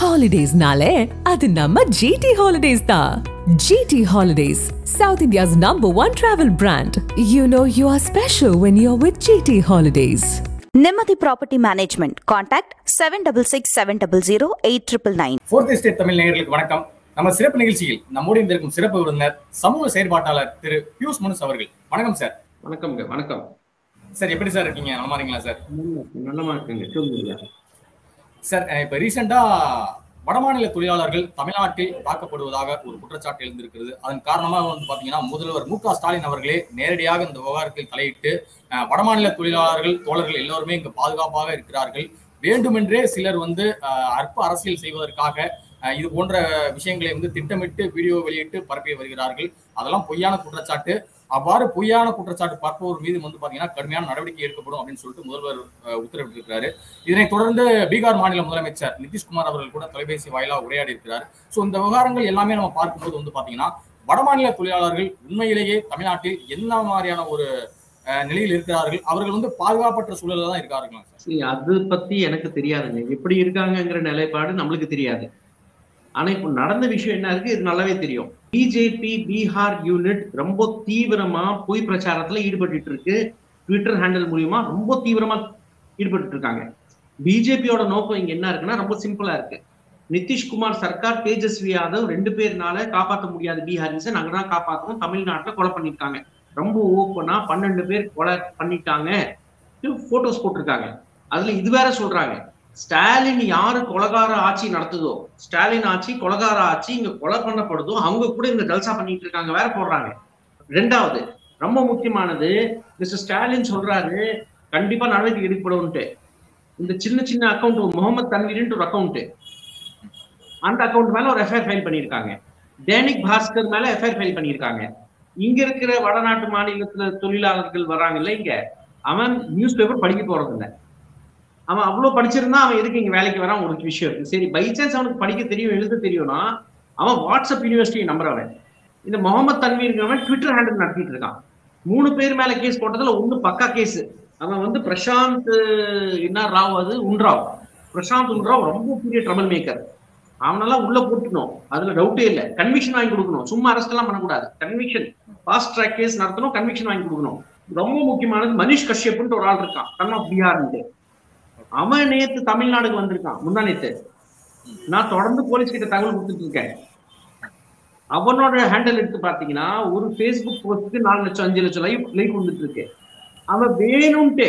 ஹாலிடேஸ்னாலே அது நம்ம ஜிடி ஹாலிடேஸ் தான் GT holidays south India's number one travel brand you know you are special when you are with GT holidays நிம்மதி property management contact seven double six seven double zero eight triple nine fourth state Tamil நேயர்களுக்கு வணக்கம் நம்ம சிறப்பு நிகழ்ச்சியில் நம்மோடு இருந்திருக்கும் சிறப்பு விருந்தினர் சமூக செயற்பாட்டாளர் திரு பியூஷ் மனுஸ் அவர்கள் வணக்கம் சார் வணக்கம்ங்க வணக்கம் சார் எப்படி சார் இருக்கீங்க நலமா இருக்கீங்களா சார் நல்லமா இருக்குங்க சொல்லுங்க சார் அஹ் இப்ப ரீசெண்டா வடமாநில தொழிலாளர்கள் தமிழ்நாட்டில் தாக்கப்படுவதாக ஒரு குற்றச்சாட்டு எழுந்திருக்கிறது அதன் காரணமாக வந்து பாத்தீங்கன்னா முதல்வர் மு க ஸ்டாலின் அவர்களே நேரடியாக இந்த விவகாரத்தில் தலையிட்டு அஹ், வடமாநில தொழிலாளர்கள் தோழர்கள் எல்லோருமே இங்கு பாதுகாப்பாக இருக்கிறார்கள் வேண்டுமென்றே சிலர் வந்து அஹ், அற்ப அரசியல் செய்வதற்காக அஹ், இது போன்ற விஷயங்களை வந்து திட்டமிட்டு வீடியோ வெளியிட்டு பரப்பி வருகிறார்கள் அதெல்லாம் பொய்யான குற்றச்சாட்டு அவ்வாறு பொய்யான குற்றச்சாட்டு பார்ப்பவர் மீது வந்து பாத்தீங்கன்னா கடுமையான நடவடிக்கை எடுக்கப்படும் அப்படின்னு சொல்லிட்டு முதல்வர் அஹ், உத்தரவிட்டிருக்கிறாரு இதனைத் தொடர்ந்து பீகார் மாநில முதலமைச்சர் நிதிஷ்குமார் அவர்கள் கூட தொலைபேசி வாயிலாக உரையாடி இருக்கிறார் ஸோ இந்த விவகாரங்கள் எல்லாமே நம்ம பார்க்கும்போது வந்து பாத்தீங்கன்னா வடமாநில தொழிலாளர்கள் உண்மையிலேயே தமிழ்நாட்டில் என்ன மாதிரியான ஒரு அஹ், நிலையில் இருக்கிறார்கள் அவர்கள் வந்து பாதுகாப்பற்ற சூழலில் தான் இருக்காருங்களா சார் சரி அது பத்தி எனக்கு தெரியாதுங்க எப்படி இருக்காங்கங்கிற நிலைப்பாடு நம்மளுக்கு தெரியாது ஆனா இப்போ நடந்த விஷயம் என்ன இருக்கு இது நல்லாவே தெரியும் பிஜேபி பீகார் யூனிட் ரொம்ப தீவிரமா பொய் பிரச்சாரத்துல ஈடுபட்டு இருக்கு ட்விட்டர் ஹேண்டில் மூலியமா ரொம்ப தீவிரமா ஈடுபட்டு இருக்காங்க பிஜேபியோட நோக்கம் இங்க என்ன இருக்குன்னா ரொம்ப சிம்பிளா இருக்கு நிதிஷ்குமார் சர்க்கார் தேஜஸ்வி யாதவ் ரெண்டு பேர்னால காப்பாற்ற முடியாது பீகாரிஸை நாங்க தான் காப்பாற்றணும் தமிழ்நாட்டுல கொலை பண்ணிருக்காங்க ரொம்ப ஓப்பனா பன்னெண்டு பேர் கொலை பண்ணிட்டாங்க போட்டோஸ் போட்டிருக்காங்க அதுல இது வேற சொல்றாங்க ஸ்டாலின் யாரு கொலகார ஆட்சி நடத்துதோ ஸ்டாலின் ஆட்சி கொலகார ஆட்சி இங்க கொலை பண்ணப்படுதோ அவங்க கூட இங்க ஜல்சா பண்ணிட்டு இருக்காங்க வேற போடுறாங்க ரெண்டாவது ரொம்ப முக்கியமானது மிஸ்டர் ஸ்டாலின் சொல்றாரு கண்டிப்பா நடவடிக்கை எடுக்கப்படும்ட்டு இந்த சின்ன சின்ன அக்கௌண்ட் முகமது தன்வீர்னு ஒரு அக்கௌண்ட் அந்த அக்கௌண்ட் மேல ஒரு எஃப்ஐஆர் ஃபைல் பண்ணியிருக்காங்க தைனிக் பாஸ்கர் மேல எஃப்ஐஆர் ஃபைல் பண்ணியிருக்காங்க இங்க இருக்கிற வடநாட்டு மாநிலத்துல தொழிலாளர்கள் வராங்கல்ல இங்க அவன் நியூஸ் பேப்பர் படிக்க போறது இல்ல அவன் அவ்வளவு படிச்சிருந்தா அவன் எதுக்கு இங்க வேலைக்கு வரான் ஒரு விஷயம் இருக்கு சரி பை சான்ஸ் அவனுக்கு படிக்க தெரியும் எழுத தெரியும்னா அவன் வாட்ஸ்அப் யூனிவர்சிட்டி நம்புறவன் இந்த முகமது தன்வீர்ங்கிறவன் ட்விட்டர் ஹேண்டில் நடத்திட்டு இருக்கான் மூணு பேர் மேல கேஸ் போட்டதுல ஒண்ணு பக்கா கேஸ் அவன் வந்து பிரசாந்த் என்ன ராவ் அது உன்ராவ் பிரசாந்த் உன்ராவ் ரொம்ப பெரிய ட்ரபிள் மேக்கர் அவனெல்லாம் உள்ள போட்டுக்கணும் அதுல டவுட்டே இல்லை கன்விக்ஷன் வாங்கி கொடுக்கணும் சும்மா அரெஸ்ட் எல்லாம் பண்ணக்கூடாது கன்விக்ஷன் ஃபாஸ்ட் ட்ராக் கேஸ் நடத்தணும் கன்விக்ஷன் வாங்கி கொடுக்கணும் ரொம்ப முக்கியமானது மனிஷ் கஷ்யப்னு ஒரு ஆள் இருக்கான் சன் ஆஃப் பீகார்ன்ட்டு அவன் நேத்து தமிழ்நாடுக்கு வந்திருக்கான் முந்தா நேத்து நான் தொடர்ந்து போலீஸ் கிட்ட தகவல் கொடுத்துட்டு இருக்கேன் அவனோட ஹேண்டில் எடுத்து பாத்தீங்கன்னா ஒரு ஃபேஸ்புக் போஸ்ட்டுக்கு நாலு லட்சம் அஞ்சு லட்சம் லைவ் லைக் வந்துட்டு இருக்கு அவன் வேணும்ட்டே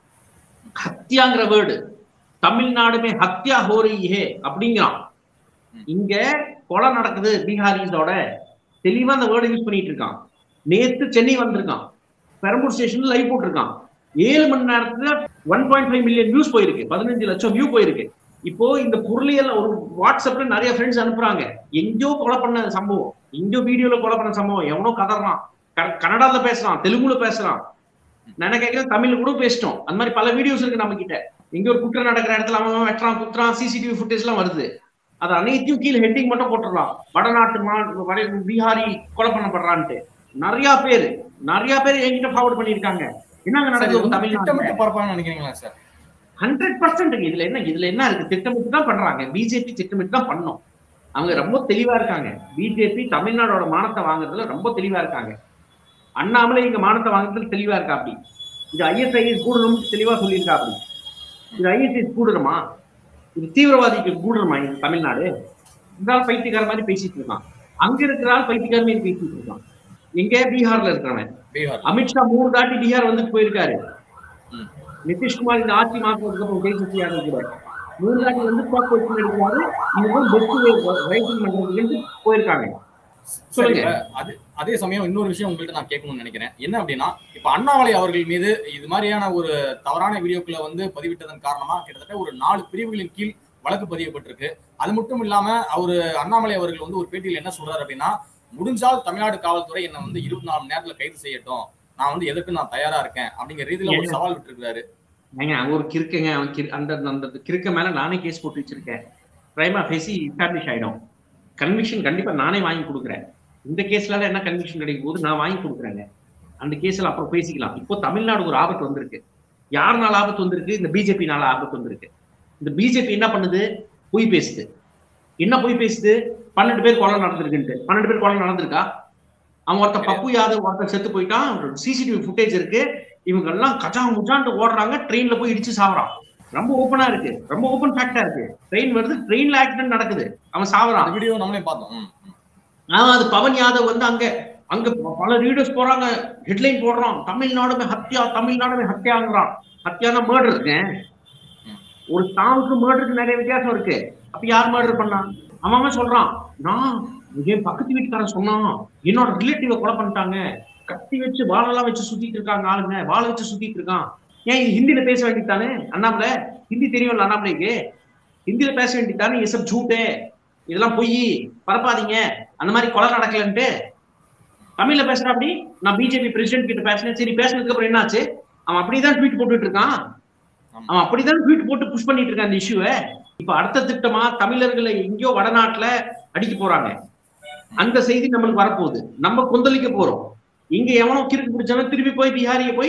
ஹத்யாங்கிற வேர்டு தமிழ்நாடுமே ஹத்யா ஹோ ரही है அப்படிங்கிறான் இங்க கொலை நடக்குது பீகாரிஸோட தெளிவா அந்த வேர்டை யூஸ் பண்ணிட்டு இருக்கான் நேத்து சென்னை வந்திருக்கான் பெரம்பூர் ஸ்டேஷன்ல லைவ் போட்டிருக்கான் ஏழு மணி நேரத்துல one point five million views போயிருக்கு பதினஞ்சு லட்சம் வியூ போயிருக்கு இப்போ இந்த பொருளியல் ஒரு வாட்ஸ்அப்ல நிறைய ஃப்ரெண்ட்ஸ் அனுப்புறாங்க எங்கேயோ கொலை பண்ண சம்பவம் எங்கேயோ வீடியோல கொலை பண்ண சம்பவம் எவனோ கதறான் க- கன்னடால பேசுறான் தெலுங்குல பேசுறான் நான் என்ன கேட்கிறேன் தமிழ்ல கூட பேசிட்டோம் அந்த மாதிரி பல வீடியோஸ் இருக்கு நம்ம கிட்ட எங்க ஒரு குற்றம் நடக்கிற இடத்துல அவன் அவன் வெட்டுறான் குத்துறான் சிசிடிவி ஃபுட்டேஜ் எல்லாம் வருது அது அனைத்தையும் கீழே ஹெட்டிங் மட்டும் போட்டுடலாம் வடநாட்டு மா வட பீகாரி கொலை பண்ணப்படுறான்ட்டு நிறைய பேர் நிறைய பேர் என்கிட்ட ஃபார்வர்ட் பண்ணிருக்காங்க என்னங்க சார், இது நடக்குது வந்து தமிழ்நாட்டுல திட்டமிட்டு பார்ப்பாங்கன்னு நினைக்கிறீங்களா சார் ஹண்ட்ரட் பர்சன்ட் இதுல என்ன இதுல என்ன இருக்கு திட்டமிட்டு தான் பண்றாங்க பிஜேபி திட்டமிட்டு தான் பண்ணோம் அவங்க ரொம்ப தெளிவா இருக்காங்க பிஜேபி தமிழ்நாடோட மானத்தை வாங்குறதுல ரொம்ப தெளிவா இருக்காங்க அண்ணாமலை இங்க மானத்தை வாங்குறதுல தெளிவா இருக்கா அப்படி இது ஐஎஸ்ஐஎஸ் கூடணும் தெளிவா சொல்லியிருக்கா அப்படி இது ஐஎஸ்ஐஎஸ் கூடணுமா இது தீவிரவாதிக்கு கூடணுமா இது தமிழ்நாடு இந்த ஆள் பைத்தியக்கார மாதிரி பேசிட்டு இருக்கான் அங்க இருக்கிற ஆள் பைத்தியக்கார மாதிரி பேசிட்டு இருக்கான் எங்க பீகார்ல இருக்கிறவன் பீகார் அமித்ஷா மூணு தாட்டி பீகார் வந்துட்டு போயிருக்காரு ம். நிதிஷ்குமார் இந்த ஆட்சி மாற்றத்துக்கு அப்புறம் தேஜஸ்வி யாதவ் கூட மூணு தாட்டி வந்து ஸ்டாக் பொசிஷன் எடுக்கிறாரு இவங்க பெஸ்ட் ரைட்டிங் பண்றதுக்கு போயிருக்காங்க சரி, சொல்லுங்க. இப்ப அது அதே சமயம் இன்னொரு விஷயம் உங்கள்ட்ட நான் கேட்கணும்னு நினைக்கிறேன் என்ன அப்படின்னா இப்ப அண்ணாமலை அவர்கள் மீது இது மாதிரியான ஒரு தவறான வீடியோக்களை வந்து பதிவிட்டதன் காரணமா கிட்டத்தட்ட ஒரு நாலு பிரிவுகளின் கீழ் வழக்கு பதியப்பட்டிருக்கு அது மட்டும் இல்லாம அவரு அண்ணாமலை அவர்கள் வந்து ஒரு பேட்டியில் என்ன சொல்றாரு அப்படின்னா முடிஞ்சால் தமிழ்நாடு காவல்துறை என்ன வந்து இருபத்தி நாலு மணி நேரத்துல கைது செய்யட்டும் நான் வந்து எதற்கு நான் தயாரா இருக்கேன் அப்படிங்கிற ரீதியில ஒரு சவால் விட்டுருக்காரு ஏங்க அவன் ஒரு கிறுக்குங்க அவன் கிறு- அந்த அந்த கிறுக்க மேல நானே கேஸ் போட்டு வச்சிருக்கேன் பிரைமா பேசி எஸ்டாப்ளிஷ் ஆயிடும் கன்விக்ஷன் கண்டிப்பா நானே வாங்கி கொடுக்குறேன் இந்த கேஸ்ல என்ன கன்விக்ஷன் கிடைக்கும் போது நான் வாங்கி கொடுக்குறேங்க அந்த கேஸ்ல அப்புறம் பேசிக்கலாம் இப்போ தமிழ்நாடு ஒரு ஆபத்து வந்திருக்கு யாருனால ஆபத்து வந்திருக்கு இந்த பிஜேபினால ஆபத்து வந்திருக்கு இந்த பிஜேபி என்ன பண்ணுது பொய் பேசுது என்ன போய் பேசுது பன்னெண்டு பேர் கொலை நடந்திருக்குன்ட்டு பன்னெண்டு பேர் கொலை நடந்திருக்கா அவன் ஒருத்தன் பப்பு யாதவ் ஒருத்தன் செத்து போயிட்டான் சிசிடிவி ஃபுட்டேஜ் இருக்கு இவங்க எல்லாம் கஜா முஜான்ட்டு ஓடுறாங்க ட்ரெயின்ல போய் இடிச்சு சாவறான் ரொம்ப ஓப்பனா இருக்கு ரொம்ப ஓப்பன் ஃபேக்டா இருக்கு ட்ரெயின் வருது ட்ரெயின்ல ஆக்சிடென்ட் நடக்குது அவன் சாவறான் அந்த வீடியோ நம்மளே பார்த்தோம் ம், ம். ஆனா அது பவன் யாதவ் வந்து அங்க அங்க பல ரீடர்ஸ் போறாங்க ஹெட்லைன் போடுறான் தமிழ்நாடுமே ஹத்யா தமிழ்நாடுமே ஹத்யாங்கிறான் ஹத்யானா மர்டர் இருக்கு ஒரு சாவுக்கு மர்டருக்கு நிறைய வித்தியாசம் இருக்கு அப்ப யார் மர்டர் பண்ணா அவன் அவன் சொல்றான் நான் என் பக்கத்து வீட்டுக்காரன் சொன்னான் என்னோட ரிலேட்டிவ கொலை பண்ணிட்டாங்க கத்தி வச்சு வாழெல்லாம் வச்சு சுத்திட்டு இருக்காங்க ஆளுங்க வாழை வச்சு சுத்திட்டு இருக்கான் ஏன் இது ஹிந்தில பேச வேண்டியதானே அண்ணாமலை ஹிந்தி தெரியும்ல அண்ணாமலைக்கு ஹிந்தில பேச வேண்டியதானே இது சப் ஜூட்டே இதெல்லாம் பொய் பரப்பாதீங்க அந்த மாதிரி கொலை நடக்கலன்ட்டு தமிழ்ல பேசுற அப்படி நான் பிஜேபி பிரசிடென்ட் கிட்ட பேசினேன் சரி பேசினதுக்கு அப்புறம் என்னாச்சு அவன் அப்படிதான் ட்வீட் போட்டுட்டு இருக்கான் அவன் அப்படிதான் ட்வீட் போட்டு புஷ் பண்ணிட்டு இருக்கான் அந்த இஷ்யூவை இப்ப அடுத்த திட்டமா தமிழர்களை எங்கேயோ வடநாட்டுல அடிக்க போறாங்க அந்த செய்தி நம்மளுக்கு வரப்போகுது நம்ம கொந்தளிக்க போறோம் இங்க எவனோ கிறுக்கு பிடிச்சவன் திருப்பி போய் பீகாரிய போய்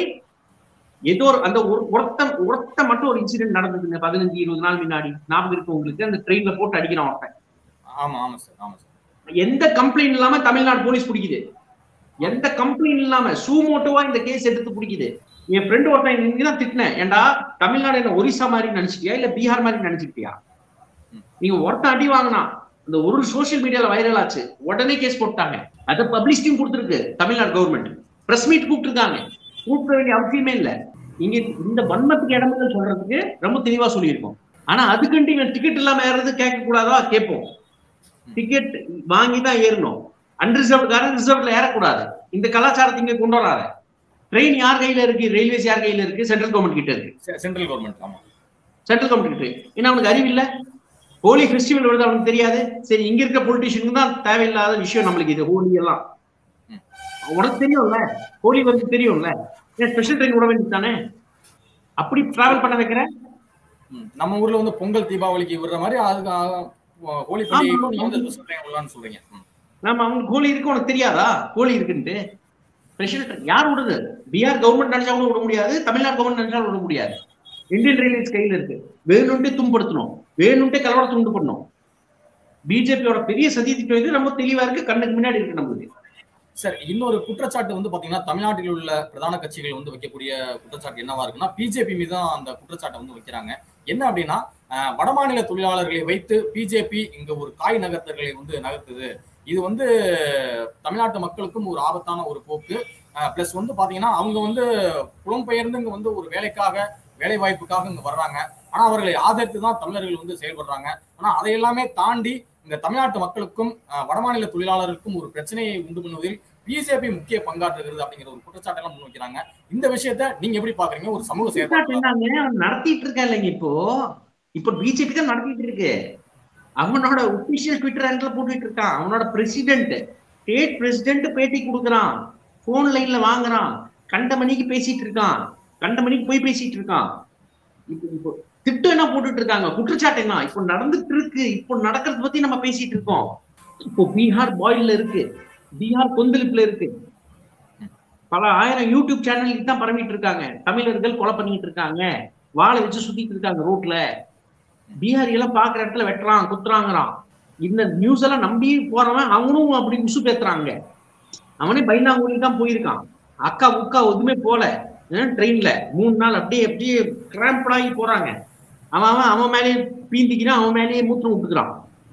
ஏதோ ஒரு அந்த ஒரு ஒருத்த ஒருத்த மட்டும் ஒரு இன்சிடென்ட் நடந்ததுங்க பதினஞ்சு இருபது நாள் முன்னாடி ஞாபகம் இருக்கு உங்களுக்கு அந்த ட்ரெயின்ல போட்டு அடிக்கிறான் ஒருத்தன் ஆமா ஆமா சார் ஆமா சார் எந்த கம்ப்ளைண்ட் இல்லாம தமிழ்நாடு போலீஸ் பிடிக்குது எந்த கம்ப்ளைண்ட் இல்லாம சூமோட்டோவா இந்த கேஸ் எடுத்து பிடிக்குது என் ஃப்ரெண்டு ஒருத்தன் இங்க தான் திட்டினேன் ஏன்டா தமிழ்நாடு என்ன ஒரிசா மாதிரி நினைச்சிட்டியா இல்ல பீகார் மாதிரி நினைச்சிட்டியா நீங்க ஒருத்தன் அடி வாங்கினா அந்த ஒரு சோசியல் மீடியால வைரல் ஆச்சு உடனே கேஸ் போட்டாங்க அதை பப்ளிசிட்டியும் கொடுத்துருக்கு தமிழ்நாடு கவர்மெண்ட் பிரஸ் மீட் கூப்பிட்டுருக்காங்க கூப்பிட வேண்டிய அவசியமே இல்ல இங்க இந்த வன்மத்துக்கு இடமில்லை சொல்றதுக்கு ரொம்ப தெளிவா சொல்லியிருக்கோம் ஆனா அதுக்குன்ட்டு இவன் டிக்கெட் இல்லாம ஏறது கேட்க கூடாதா கேட்போம் டிக்கெட் வாங்கி தான் ஏறணும் அன்ரிசர்வ்காரன் ரிசர்வ்ல ஏறக்கூடாது இந்த கலாச்சாரத்தை இங்க கொண்டு வராத ட்ரெயின் யார் கையில இருக்கு ரயில்வேஸ் யார் கையில இருக்கு சென்ட்ரல் கவர்மெண்ட் கிட்ட இருக்கு செ- சென்ட்ரல் கவர்மெண்ட் ஆமா சென்ட்ரல் கவர்மெண்ட் கிட்ட இருக்கு ஏன்னா அவனுக்கு அறிவு இல்ல ஹோலி ஃபெஸ்டிவல் வருது அவனுக்கு தெரியாது சரி இங்க இருக்க பொலிட்டீஷியனுக்கு தான் தேவையில்லாத விஷயம் நம்மளுக்கு இது ஹோலி எல்லாம் ம். உனக்கு தெரியும்ல ஹோலி வருது தெரியும்ல ஏன் ஸ்பெஷல் ட்ரெயின் விட வேண்டியது தானே அப்படி டிராவல் பண்ண வைக்கிற ம். நம்ம ஊர்ல வந்து பொங்கல் தீபாவளிக்கு விடுற மாதிரி அதுக்கு ஆ, ஹோலி பண்டிகைக்கும் நீங்க வந்து ஸ்பெஷல் ட்ரெயின் விடலாம்னு சொல்றீங்க ம். நாம அவனுக்கு ஹோலி இருக்கு உனக்கு தெரியாதா ஹோலி இருக்குன்ட்டு ஸ்பெஷல் யார் விடுது பீகார் கவர்மெண்ட் நினைச்சாலும் விட முடியாது தமிழ்நாடு கவர்மெண்ட் நினைச்சாலும் விட முடியாது இந்தியன் ரயில்வேஸ் கையில இருக்கு வேணும்ட்டே துன்படுத்தணும் வேணும்ட்டே கலவரத்தை உண்டு பண்ணணும் பிஜேபியோட பெரிய சதி திட்டம் இது ரொம்ப தெளிவா இருக்கு கண்ணுக்கு முன்னாடி இருக்கு நம்மளுக்கு சார் இன்னொரு குற்றச்சாட்டு வந்து பாத்தீங்கன்னா தமிழ்நாட்டில் உள்ள பிரதான கட்சிகள் வந்து வைக்கக்கூடிய குற்றச்சாட்டு என்னவா இருக்குன்னா பிஜேபி மீது தான் அந்த குற்றச்சாட்டை வந்து வைக்கிறாங்க என்ன அப்படின்னா அஹ், வடமாநில தொழிலாளர்களை வைத்து பிஜேபி இங்க ஒரு காய் நகர்த்தர்களை வந்து நகர்த்துது இது வந்து தமிழ்நாட்டு மக்களுக்கும் ஒரு ஆபத்தான ஒரு போக்கு பிளஸ் வந்து பாத்தீங்கன்னா அவங்க வந்து புலம்பெயர்ந்து இங்க வந்து ஒரு வேலைக்காக வேலை வாய்ப்புக்காக இங்க வர்றாங்க ஆனா அவர்களை ஆதரித்து தான் தமிழர்கள் வந்து செயல்படுறாங்க ஆனா அதை எல்லாமே தாண்டி இந்த தமிழ்நாட்டு மக்களுக்கும் அஹ், வடமாநில தொழிலாளருக்கும் ஒரு பிரச்சனையை உண்டு பண்ணுவதில் பிஜேபி முக்கிய பங்காற்றுகிறது அப்படிங்கிற ஒரு குற்றச்சாட்டெல்லாம் முன் வைக்கிறாங்க இந்த விஷயத்த நீங்க எப்படி பாக்குறீங்க ஒரு சமூக செயற்பாடு என்னங்க, அவன் நடத்திட்டு இருக்கா இல்லைங்க இப்போ இப்போ பிஜேபி தான் நடத்திட்டு இருக்கு அவனோட ஒபிஷியல் ட்விட்டர் ஹேண்டில் போட்டுட்டு இருக்கான் அவனோட பிரசிடென்ட் ஸ்டேட் பிரசிடென்ட் பேட்டி கொடுக்குறான் போன் லைன்ல வாங்குறான் கண்ட மணிக்கு பேசிட்டு இருக்கான் கண்ட மணிக்கு போய் பேசிட்டு இருக்கான் இப்போ இப்போ திட்டம் என்ன போட்டுட்டு இருக்காங்க குற்றச்சாட்டு என்ன இப்போ நடந்துட்டு இருக்கு இப்போ நடக்கிறத பத்தி நம்ம பேசிட்டு இருக்கோம் இப்போ பீகார் பாயில்ல இருக்கு பீகார் கொந்தளிப்புல இருக்கு பல ஆயிரம் யூடியூப் சேனலுக்கு தான் பரவிட்டு இருக்காங்க தமிழர்கள் கொலை பண்ணிட்டு இருக்காங்க வாழை வச்சு சுத்திட்டு இருக்காங்க ரோட்ல பீகாரியெல்லாம் பாக்குற இடத்துல வெட்டுறான் குத்துறாங்கிறான் இந்த நியூஸ் எல்லாம் நம்பி போறவன் அவனும் அப்படி உசு பேத்துறாங்க அவனே பைனாங்குழி தான் போயிருக்கான் அக்கா உக்கா எதுவுமே போல ட்ரெயின்ல மூணு நாள் அப்படியே அப்படியே கிராம்படாகி போறாங்க அவன் அவன் அவன் மேலேயே பீந்திக்கிறான் அவன் மேலேயே மூத்திரம் விட்டுக்கிறான்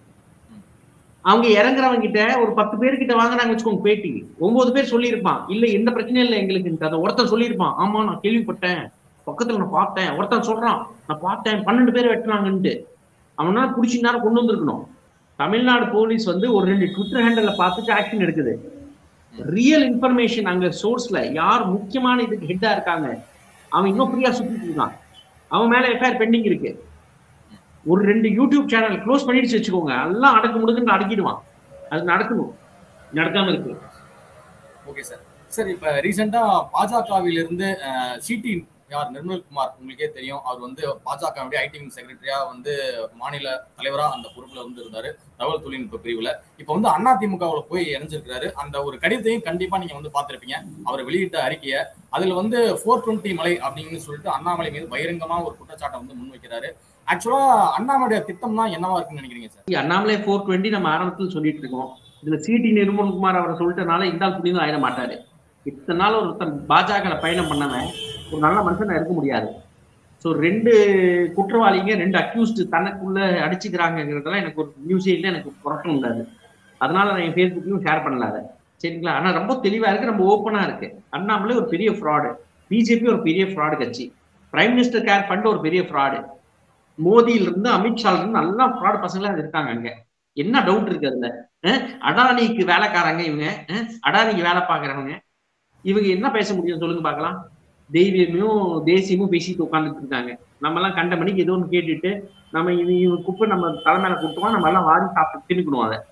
அவங்க இறங்குறவங்க கிட்ட ஒரு பத்து பேர்கிட்ட வாங்குறாங்க வச்சுக்கோங்க பேட்டி ஒன்பது பேர் சொல்லியிருப்பான் இல்ல எந்த பிரச்சனையும் இல்லை எங்களுக்கு அதை ஒருத்தன் சொல்லியிருப்பான் ஆமா நான் கேள்விப்பட்டேன் பக்கத்துல நான் பார்த்தேன் ஒருத்தன் சொல்றான் நான் பார்த்தேன் பன்னெண்டு பேர் வெட்டினாங்கன்ட்டு அவனால புடிச்சு நேரம் கொண்டு வந்திருக்கணும் தமிழ்நாடு போலீஸ் வந்து ஒரு ரெண்டு ட்விட்டர் ஹேண்டல்ல பார்த்துட்டு ஆக்ஷன் எடுக்குது ரியல் இன்ஃபர்மேஷன் அங்க சோர்ஸ்ல யார் முக்கியமான இதுக்கு ஹெட்டா இருக்காங்க அவன் இன்னும் ஃப்ரீயா சுத்திட்டு இருக்கான் அவன் மேல எஃப்ஐஆர் பெண்டிங் இருக்கு ஒரு ரெண்டு யூடியூப் சேனல் க்ளோஸ் பண்ணிடுச்சு வச்சுக்கோங்க எல்லாம் அடக்கு முடுக்குன்னு அடக்கிடுவான் அது நடக்கணும் நடக்காம இருக்கு ஓகே சார் சார் இப்ப ரீசெண்டா பாஜகவிலிருந்து சிடி யார் நிர்மல்குமார் உங்களுக்கே தெரியும் அவர் வந்து பாஜகவுடைய ஐடி செக்ரட்டரியா வந்து மாநில தலைவரா அந்த பொறுப்புல வந்து இருந்தாரு தகவல் தொழில்நுட்ப பிரிவுல இப்ப வந்து அண்ணா திமுகவுல போய் இணைஞ்சிருக்கிறாரு அந்த ஒரு கடிதத்தையும் கண்டிப்பா நீங்க வந்து பார்த்திருப்பீங்க அவர் வெளியிட்ட அறிக்கையை அதுல வந்து ஃபோர் டுவெண்ட்டி மலை அப்படின்னு சொல்லிட்டு அண்ணாமலை மீது பகிரங்கமா ஒரு குற்றச்சாட்டை வந்து முன்வைக்கிறாரு ஆக்சுவலா அண்ணாமலையோட திட்டம்னா என்னவா இருக்குன்னு நினைக்கிறீங்க சார் அண்ணாமலை ஃபோர் டுவெண்ட்டி நம்ம ஆரம்பத்தில் சொல்லிட்டு இருக்கோம் இதுல சிடி நிர்மல்குமார் அவரை சொல்லிட்டனால இந்த ஆள் புனிதம் ஆயிட மாட்டாரு இத்தனை நாள் ஒருத்தன் பாஜக பயணம் பண்ணவன் ஒரு நல்ல மனுஷனா இருக்க முடியாது ஸோ ரெண்டு குற்றவாளிங்க ரெண்டு அக்யூஸ்டு தனக்குள்ள அடிச்சுக்கிறாங்கிறதெல்லாம் எனக்கு ஒரு நியூஸே இல்லை எனக்கு புறக்கம் உள்ளது அதனால நான் என் ஃபேஸ்புக்லையும் ஷேர் பண்ணல அதை சரிங்களா ஆனா ரொம்ப தெளிவா இருக்கு ரொம்ப ஓப்பனா இருக்கு அண்ணாமலை ஒரு பெரிய ஃப்ராடு பிஜேபி ஒரு பெரிய ஃப்ராடு கட்சி பிரைம் மினிஸ்டர் கேர் ஃபண்ட் ஒரு பெரிய ஃப்ராடு மோடியில இருந்து அமித்ஷால இருந்து நல்லா ஃப்ராட் பசங்களா இருக்காங்க அங்க என்ன டவுட் இருக்கு அதுல அஹ் அடானிக்கு வேலைக்காரங்க இவங்க அஹ் அடானிக்கு வேலை பாக்குறவங்க இவங்க என்ன பேச முடியும் சொல்லுங்க பார்க்கலாம் தெய்வீகமும் தேசியமும் பேசிட்டு உட்காந்துட்டு இருக்காங்க நம்ம எல்லாம் கண்ட மணிக்கு ஏதோ ஒன்று கேட்டுட்டு நம்ம இது இவங்க குப்பை நம்ம தலைமையில கொடுத்தோம் நம்ம எல்லாம் வாரி சாப்பிட்டு திணிக்கணும் அதை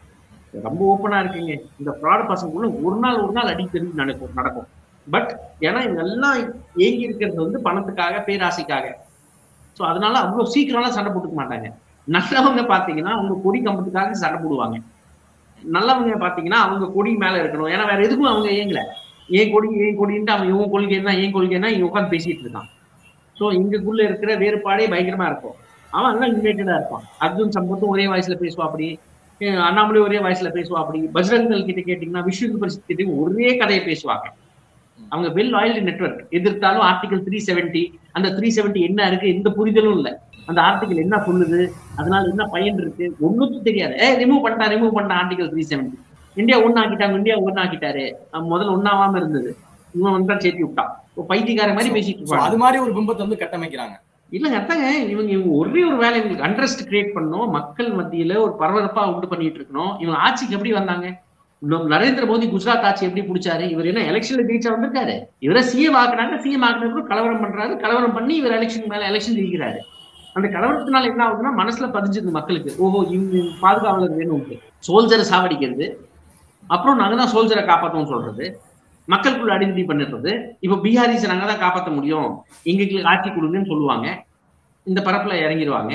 ரொம்ப ஓப்பனா இருக்குங்க இந்த ஃப்ராட் பசங்களுக்குள்ள ஒரு நாள் ஒரு நாள் அடிக்கடி நடக்கும் நடக்கும் பட் ஏன்னா இவங்க எல்லாம் ஏங்கி இருக்கிறது வந்து பணத்துக்காக பேராசைக்காக ஸோ அதனால அவ்வளவு சீக்கிரம்லாம் சண்டை போட்டுக்க மாட்டாங்க நல்லவங்க பாத்தீங்கன்னா அவங்க கொடி கம்பத்துக்காக சண்டை போடுவாங்க நல்லவங்க பாத்தீங்கன்னா அவங்க கொடி மேல இருக்கணும் ஏன்னா வேற எதுக்கும் அவங்க ஏங்கல ஏன் கொடி ஏன் கொடின்ட்டு அவன் இவன் கொள்கை என்ன ஏன் கொள்கை என்ன இங்க உட்காந்து பேசிட்டு இருக்கான் ஸோ இங்கக்குள்ள இருக்கிற வேறுபாடே பயங்கரமா இருக்கும் அவன் எல்லாம் யுனைடடா இருப்பான் அர்ஜுன் சம்பத்தும் ஒரே வாய்ஸ்ல பேசுவா அப்படி அஹ் அண்ணாமலை ஒரே வாய்ஸ்ல பேசுவா அப்படி பஜ்ரங்கல் கிட்ட கேட்டீங்கன்னா விஸ்வ பரிசுத் கிட்ட ஒரே கதையை பேசுவாங்க அவங்க வெல் ஆயில்டு நெட்வொர்க் எதிர்த்தாலும் ஆர்டிகல் த்ரீ செவன்டி அந்த த்ரீ செவன்டி என்ன இருக்கு எந்த புரிதலும் இல்லை அந்த ஆர்டிகல் என்ன சொல்லுது அதனால என்ன பயன் இருக்கு ஒண்ணுக்கும் தெரியாது ஏ ரிமூவ் பண்ணிட்டா ரிமூவ் பண்ண ஆர்டிகல் த்ரீ செவன்டி இந்தியா ஒன்னு ஆக்கிட்டாங்க இந்தியா ஒன்னு ஆக்கிட்டாரு அஹ் முதல்ல ஒன்னாவாம இருந்தது இவன் வந்து தான் சேர்த்து விட்டான் இப்போ பைத்தியக்கார மாதிரி பேசிட்டு So, இருப்பாங்க அது மாதிரி ஒரு பிம்பத்தை வந்து கட்டமைக்கிறாங்க இல்லைங்க அதாங்க இவங்க இவங்க ஒரே ஒரு வேலை இவங்களுக்கு அண்ட்ரஸ்ட் கிரியேட் பண்ணணும் மக்கள் மத்தியில ஒரு பரபரப்பா உண்டு பண்ணிட்டு இருக்கணும் இவங்க ஆட்சிக்கு எப்படி வந்தாங்க நம்ம நரேந்திர மோடி குஜராத் ஆட்சி எப்படி பிடிச்சாரு இவர் என்ன எலெக்ஷன்ல ஜெயிச்சா வந்திருக்காரு இவரை சிஎம் ஆக்குனாங்க சிஎம் ஆக்குனதுக்கு கலவரம் பண்றாரு கலவரம் பண்ணி இவர் எலெக்ஷன் மேல எலெக்ஷன் ஜெயிக்கிறாரு அந்த கலவரத்தினால என்ன ஆகுதுன்னா மனசுல பதிஞ்சிருது மக்களுக்கு ஓஹோ இவங்க பாதுகாவலர் வேணும்ட்டு சோல்ஜரை சாவடிக்கிறது அப்புறம் நாங்க தான் சோல்ஜரை காப்பாற்றோம்னு சொல்றது மக்களுக்குள்ள ஐடென்டிட்டி பண்ணிடுறது இப்போ பீகாரிஸை நாங்க தான் காப்பாற்ற முடியும் எங்களுக்கு ஆட்சி கொடுங்கன்னு சொல்லுவாங்க இந்த பரப்புல இறங்கிடுவாங்க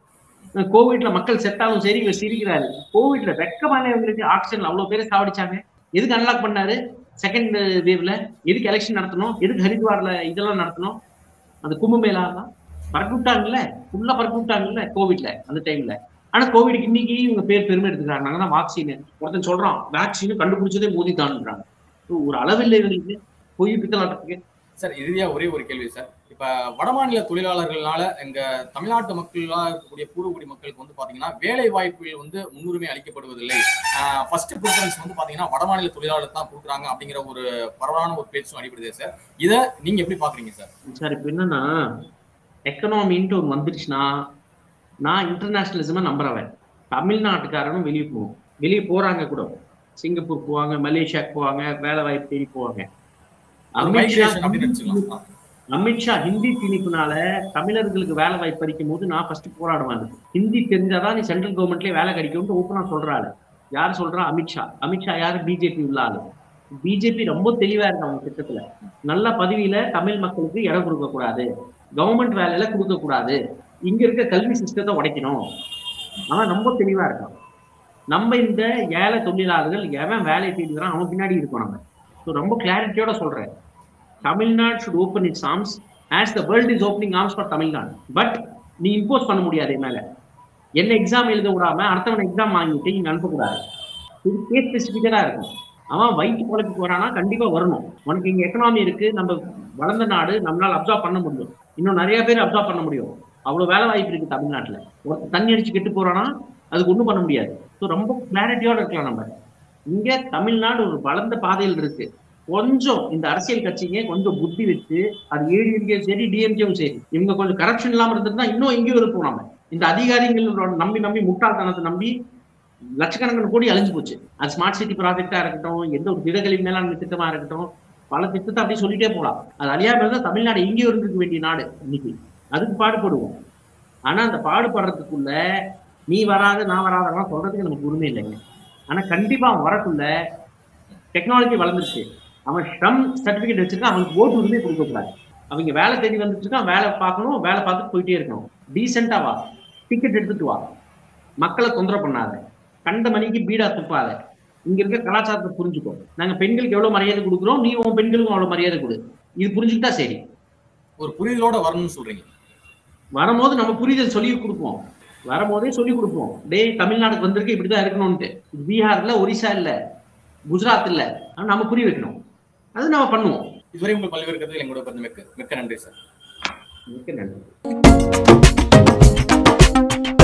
கோவிட்ல மக்கள் செத்தாலும் சரி இவர் சிரிக்கிறாரு கோவிட்ல வெக்கமானவங்களுக்கு ஆக்சிஜன்ல அவ்வளவு பேரை சாவடிச்சாங்க எதுக்கு அன்லாக் பண்ணாரு செகண்ட் வேவ்ல எதுக்கு எலெக்ஷன் நடத்தணும் எதுக்கு ஹரித்வார்ல இதெல்லாம் நடத்தணும் அந்த கும்பமேளா தான் பறக்க விட்டாங்கல்ல ஃபுல்லா பறக்க விட்டாங்கல்ல கோவிட்ல அந்த டைம்ல ஆனா கோவிடுக்கு இன்னைக்கு இவங்க பேர் பெருமை எடுத்துக்கிறாங்க நாங்க தான் வாக்சின் ஒருத்தன் சொல்றான் வேக்சின் கண்டுபிடிச்சதே மோதி தான்ன்றாங்க ஒரு அளவில்லை இவங்களுக்கு பொய் பித்தலாட்டத்துக்கு சார் இறுதியா ஒரே ஒரு கேள்வி சார் இப்ப வடமாநில தொழிலாளர்களால எங்க தமிழ்நாட்டு மக்களா இருக்கக்கூடிய பூர்வகுடி மக்களுக்கு வந்து பாத்தீங்கன்னா வேலை வாய்ப்புகள் வந்து முன்னுரிமை அளிக்கப்படுவதில்லை ஃபர்ஸ்ட் ப்ரிஃபரன்ஸ் வந்து பாத்தீங்கன்னா வடமாநில தொழிலாளர் தான் கொடுக்குறாங்க அப்படிங்கிற ஒரு பரவலான ஒரு பேச்சும் அடிப்படுது சார் இதை நீங்க எப்படி பாக்குறீங்க சார் சார் இப்போ என்னன்னா எக்கனாமின்ட்டு ஒன்று வந்துருச்சுன்னா நான் இன்டர்நேஷனலிசமை நம்புறவன் தமிழ்நாட்டுக்காரனும் வெளியே போகணும் வெளியே போறாங்க கூட சிங்கப்பூர் போவாங்க மலேசியாவுக்கு போவாங்க வேலை வாய்ப்பு தேடி போவாங்க அமித்ஷா migration அப்படின்னு வச்சுக்கலாம் அமித்ஷா ஹிந்தி திணிப்புனால தமிழர்களுக்கு வேலை வாய்ப்பு அளிக்கும் போது நான் ஃபர்ஸ்ட் போராடுவேன் அதுக்கு. ஹிந்தி தெரிஞ்சாதான் நீ சென்ட்ரல் கவர்மெண்ட்லயே வேலை கிடைக்கும்னு ஓப்பனா சொல்றாரு யார் சொல்றா அமித்ஷா அமித்ஷா யாரு பிஜேபி உள்ள ஆளு பிஜேபி ரொம்ப தெளிவா இருக்கு அவங்க திட்டத்துல நல்ல பதவியில தமிழ் மக்களுக்கு இடம் கொடுக்க கூடாது கவர்மெண்ட் வேலையில கொடுக்க கூடாது இங்க இருக்க கல்வி சிஸ்டத்தை உடைக்கணும் அவன் ரொம்ப தெளிவா இருக்கான் நம்ம இந்த ஏழை தொழிலாளர்கள் எவன் வேலை தேடிக்கிறான் அவன் பின்னாடி இருக்கோம் நம்ம ஸோ ரொம்ப கிளாரிட்டியோட சொல்றேன் Tamil Nadu should open its arms as the world is opening arms for Tamil Nadu but நீ இம்போஸ் பண்ண முடியாது என் மேல என்ன எக்ஸாம் எழுத விடாம அடுத்தவன் எக்ஸாம் வாங்கிட்டு இங்க அனுப்பக்கூடாது இது கேஸ் ஸ்பெசிஃபிக்கடா இருக்கும் அவன் வயிற்று குழப்புக்கு வரானா கண்டிப்பா வரணும் உனக்கு இங்க எக்கனாமி இருக்கு நம்ம வளர்ந்த நாடு நம்மளால அப்சர்வ் பண்ண முடியும் இன்னும் நிறைய பேர் அப்சர்வ் பண்ண முடியும் அவ்வளவு வேலை வாய்ப்பு இருக்கு தமிழ்நாட்டுல ஒருத்தன் தண்ணி அடிச்சு கெட்டு போறானா அதுக்கு ஒண்ணும் பண்ண முடியாது ஸோ ரொம்ப கிளாரிட்டியோட இருக்கலாம் நம்ம இங்க தமிழ்நாடு ஒரு வளர்ந்த பாதையில் இருக்கு கொஞ்சம் இந்த அரசியல் கட்சிங்க கொஞ்சம் புத்தி வச்சு அது ஏடிஎம்கேயும் சரி டிஎம்கேவும் சரி இவங்க கொஞ்சம் கரப்ஷன் இல்லாம இருந்திருந்தா இன்னும் எங்கேயும் இருப்போம் நம்ம இந்த அதிகாரிகளோட நம்பி நம்பி முட்டாள்தனத்தை நம்பி லட்சக்கணக்கான கோடி அழிஞ்சு போச்சு அது ஸ்மார்ட் சிட்டி ப்ராஜெக்டா இருக்கட்டும் எந்த ஒரு திடக்கழிவு மேலாண்மை திட்டமா இருக்கட்டும் பல திட்டத்தை அப்படியே சொல்லிட்டே போலாம் அது அழியாம இருந்தா தமிழ்நாடு எங்கேயும் இருந்திருக்க வேண்டிய நாடு இன்னைக்கு அதுக்கு பாடுபடுவோம் ஆனா அந்த பாடுபடுறதுக்குள்ள நீ வராத நான் வராதெல்லாம் சொல்றதுக்கு நமக்கு உரிமை இல்லைங்க ஆனா கண்டிப்பா அவன் வரக்குள்ள டெக்னாலஜி வளர்ந்துருச்சு அவன் ஷ்ரம் சர்டிபிகேட் வச்சிருக்கான் அவனுக்கு ஓட்டு உரிமை கொடுக்க கூடாது அவங்க வேலை தேடி வந்துட்டு இருக்கான் வேலை பார்க்கணும் வேலை பார்த்துட்டு போயிட்டே இருக்கணும் டீசெண்டா வா டிக்கெட் எடுத்துட்டு வா மக்களை தொந்தரவு பண்ணாத கண்ட மணிக்கு பீடா துப்பாத இங்க இருக்க கலாச்சாரத்தை புரிஞ்சுக்கோ நாங்க பெண்களுக்கு எவ்வளவு மரியாதை கொடுக்குறோம் நீ உன் பெண்களுக்கும் அவ்வளவு மரியாதை கொடு இது புரிஞ்சுக்கிட்டா சரி ஒரு புரிதலோட வரணும்னு சொல்றீங்க வரும்போது நம்ம புரிதல் சொல்லி கொடுப்போம் வரும்போதே சொல்லி கொடுப்போம் டேய் தமிழ்நாடுக்கு வந்திருக்கு இப்படிதான் இருக்கணும்ட்டு பீகார் இல்ல ஒரிசா இல்ல குஜராத் இல்ல ஆனா நம்ம புரிய வைக்கணும் அது நம்ம பண்ணுவோம் இதுவரை உங்கள் பல்வேறு கருத்துக்கள் எங்களோட பகிர்ந்து மிக்க மிக்க நன்றி சார் மிக்க நன்றி